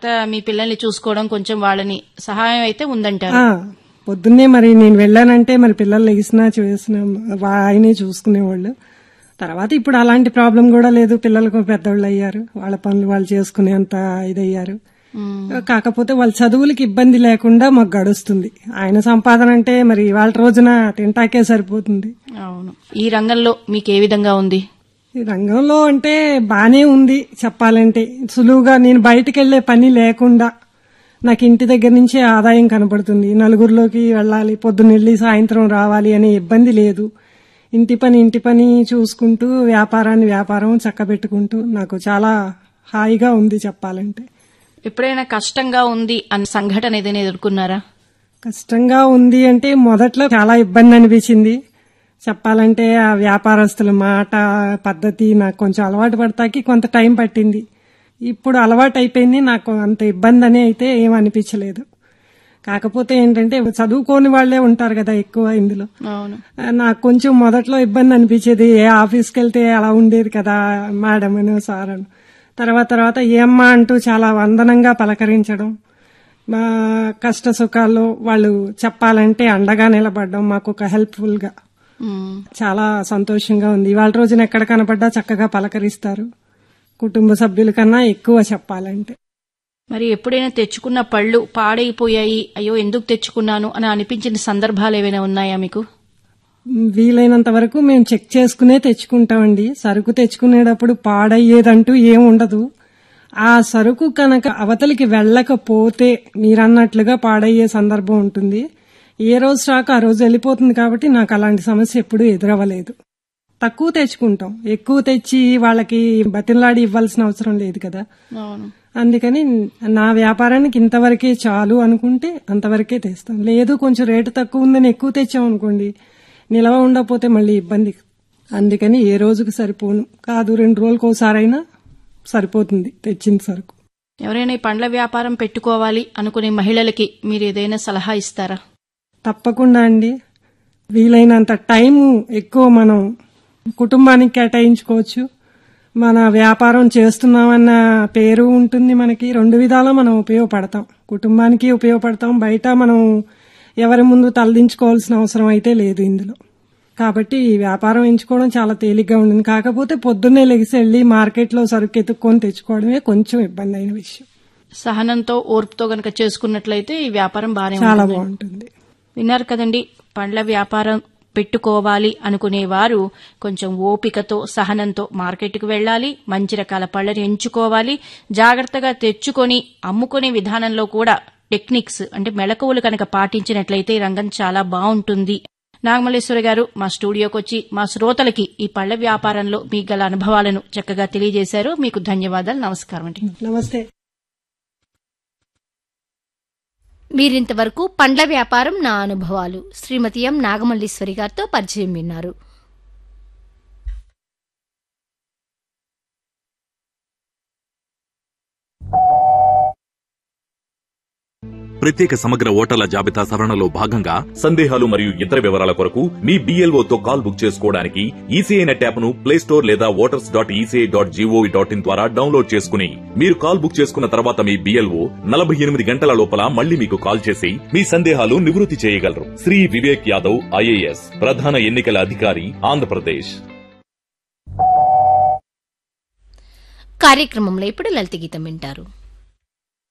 భర్త మీ పిల్లల్ని చూసుకోవడం కొంచెం వాళ్ళని సహాయం అయితే ఉందంటారు ఆ, పొద్దున్నే మరి నేను వెళ్ళానంటే మరి పిల్లలు లెగిసినా చేసిన వా- ఆయనే చూసుకునేవాళ్ళు తర్వాత ఇప్పుడు అలాంటి ప్రాబ్లం కూడా లేదు పిల్లలకు పెద్దోళ్ళు అయ్యారు వాళ్ళ పనులు వాళ్ళు చేసుకునేంత ఇదయ్యారు కాకపోతే వాళ్ళ చదువులకి ఇబ్బంది లేకుండా మాకు గడుస్తుంది ఆయన సంపాదన అంటే మరి వాళ్ళ రోజున తింటాకే సరిపోతుంది అవును ఈ రంగంలో మీకు ఏ విధంగా ఉంది ఈ రంగంలో అంటే బానే ఉంది చెప్పాలంటే సులువుగా నేను బయటికి వెళ్లే పని లేకుండా నాకు ఇంటి దగ్గర నుంచే ఆదాయం కనపడుతుంది నలుగురిలోకి వెళ్ళాలి పొద్దున్న వెళ్ళి సాయంత్రం రావాలి అనే ఇబ్బంది లేదు ఇంటి పని ఇంటి పని చూసుకుంటూ వ్యాపారాన్ని వ్యాపారం చక్కబెట్టుకుంటూ నాకు చాలా హాయిగా ఉంది చెప్పాలంటే ఎప్పుడైనా కష్టంగా ఉంది అన్న సంఘటన ఏదైనా ఎదుర్కొన్నారా కష్టంగా ఉంది అంటే మొదట్లో చాలా ఇబ్బంది అనిపించింది చెప్పాలంటే ఆ వ్యాపారస్తుల మాట పద్ధతి నాకు కొంచెం అలవాటు పడతాకి కొంత టైం పట్టింది ఇప్పుడు అలవాటు అయిపోయింది నాకు అంత ఇబ్బంది అని అయితే ఏం అనిపించలేదు కాకపోతే ఏంటంటే చదువుకోని వాళ్లే ఉంటారు కదా ఎక్కువ ఇందులో అవును ఆ, నాకు కొంచెం మొదట్లో ఇబ్బంది అనిపించేది ఏ ఆఫీస్కి వెళ్తే అలా ఉండేది కదా మేడం అని సార్ అని తర్వాత తర్వాత ఏమ్మా అంటూ చాలా వందనంగా పలకరించడం మా కష్ట సుఖాల్లో వాళ్ళు చెప్పాలంటే అండగా నిలబడడం మాకు ఒక హెల్ప్ఫుల్ గా ఉమ్. చాలా సంతోషంగా ఉంది ఇవాళ రోజున ఎక్కడ కనపడ్డా చక్కగా పలకరిస్తారు కుటుంబ సభ్యుల కన్నా ఎక్కువ చెప్పాలంటే మరి ఎప్పుడైనా తెచ్చుకున్న పళ్ళు పాడైపోయాయి అయ్యో ఎందుకు తెచ్చుకున్నాను అని అనిపించిన సందర్భాలు ఏమైనా ఉన్నాయా మీకు వీలైనంత వరకు మేము చెక్ చేసుకునే తెచ్చుకుంటామండి సరుకు తెచ్చుకునేటప్పుడు పాడయ్యేదంటూ ఏం ఉండదు ఆ సరుకు కనుక అవతలికి వెళ్ళకపోతే మీరన్నట్లుగా పాడయ్యే సందర్భం ఉంటుంది ఏ రోజు స్టాక్ ఆ రోజు వెళ్ళిపోతుంది కాబట్టి నాకు అలాంటి సమస్య ఎప్పుడూ ఎదురవ్వలేదు తక్కువ తెచ్చుకుంటాం ఎక్కువ తెచ్చి వాళ్ళకి బతిలాడి ఇవ్వాల్సిన అవసరం లేదు కదా అవును అందుకని నా వ్యాపారానికి ఇంతవరకే చాలు అనుకుంటే అంతవరకే తెస్తాం లేదు కొంచెం రేటు తక్కువ ఉందని ఎక్కువ తెచ్చాం అనుకోండి నిలవ ఉండకపోతే మళ్ళీ ఇబ్బంది అందుకని ఏ రోజుకి సరిపోను కాదు రెండు రోజులకు ఒకసారైనా సరిపోతుంది తెచ్చిన సరుకు ఎవరైనా ఈ పండ్ల వ్యాపారం పెట్టుకోవాలి అనుకునే మహిళలకి మీరు ఏదైనా సలహా ఇస్తారా తప్పకుండా అండి వీలైనంత టైం ఎక్కువ మనం కుటుంబానికి కేటాయించుకోవచ్చు మన వ్యాపారం చేస్తున్నామన్న పేరు ఉంటుంది మనకి రెండు విధాలా మనం ఉపయోగపడతాం కుటుంబానికి ఉపయోగపడతాం బయట మనం ఎవరి ముందు తలదించుకోవాల్సిన అవసరం అయితే లేదు ఇందులో కాబట్టి ఈ వ్యాపారం ఎంచుకోవడం చాలా తేలిగ్గా ఉంటుంది కాకపోతే పొద్దున్నే లెగిసి వెళ్ళి మార్కెట్లో సరుకు ఎత్తుక్కొని తెచ్చుకోవడమే కొంచెం ఇబ్బంది అయిన విషయం సహనంతో ఓర్పుతో గనక చేసుకున్నట్లయితే ఈ వ్యాపారం బానే చాలా ఉంటుంది బాగుంటుంది విన్నారు కదండి పండ్ల వ్యాపారం పెట్టుకోవాలి అనుకునేవారు కొంచెం ఓపికతో సహనంతో మార్కెట్కు వెళ్ళాలి మంచి రకాల పళ్ళని ఎంచుకోవాలి జాగ్రత్తగా తెచ్చుకొని అమ్ముకునే విధానంలో కూడా టెక్నిక్స్ అంటే మెళకువలు కనుక పాటించినట్లయితే ఈ రంగం చాలా బాగుంటుంది నాగమల్లేశ్వర గారు మా స్టూడియోకి వచ్చి మా శ్రోతలకి ఈ పళ్ల వ్యాపారంలో మీకు గల అనుభవాలను చక్కగా తెలియజేశారు మీకు ధన్యవాదాలు నమస్కారం అండి నమస్తే మీరింతవరకు పండ్ల వ్యాపారం నా అనుభవాలు శ్రీమతి ఎం నాగమల్లీశ్వరి గారితో పరిచయం విన్నారు ప్రత్యేక సమగ్ర ఓటర్ల జాబితా సవరణలో భాగంగా సందేహాలు మరియు ఇతర వివరాల కొరకు మీ BLO తో కాల్ బుక్ చేసుకోవడానికి ఈసీఐ నెట్ యాప్ ను ప్లే స్టోర్ లేదా voters dot ECI dot GOV dot in ద్వారా డౌన్లోడ్ చేసుకుని మీరు కాల్ బుక్ చేసుకున్న తర్వాత మీ బిఎల్ఓ నలభై ఎనిమిది గంటల లోపల మళ్ళీ మీకు కాల్ చేసి మీ సందేహాలు నివృత్తి చేయగలరు శ్రీ వివేక్ యాదవ్ ఐఏఎస్ ప్రధాన ఎన్నికల అధికారి ఆంధ్రప్రదేశ్ కార్యక్రమంలో ఇప్పుడు లలిత గీతం వింటారు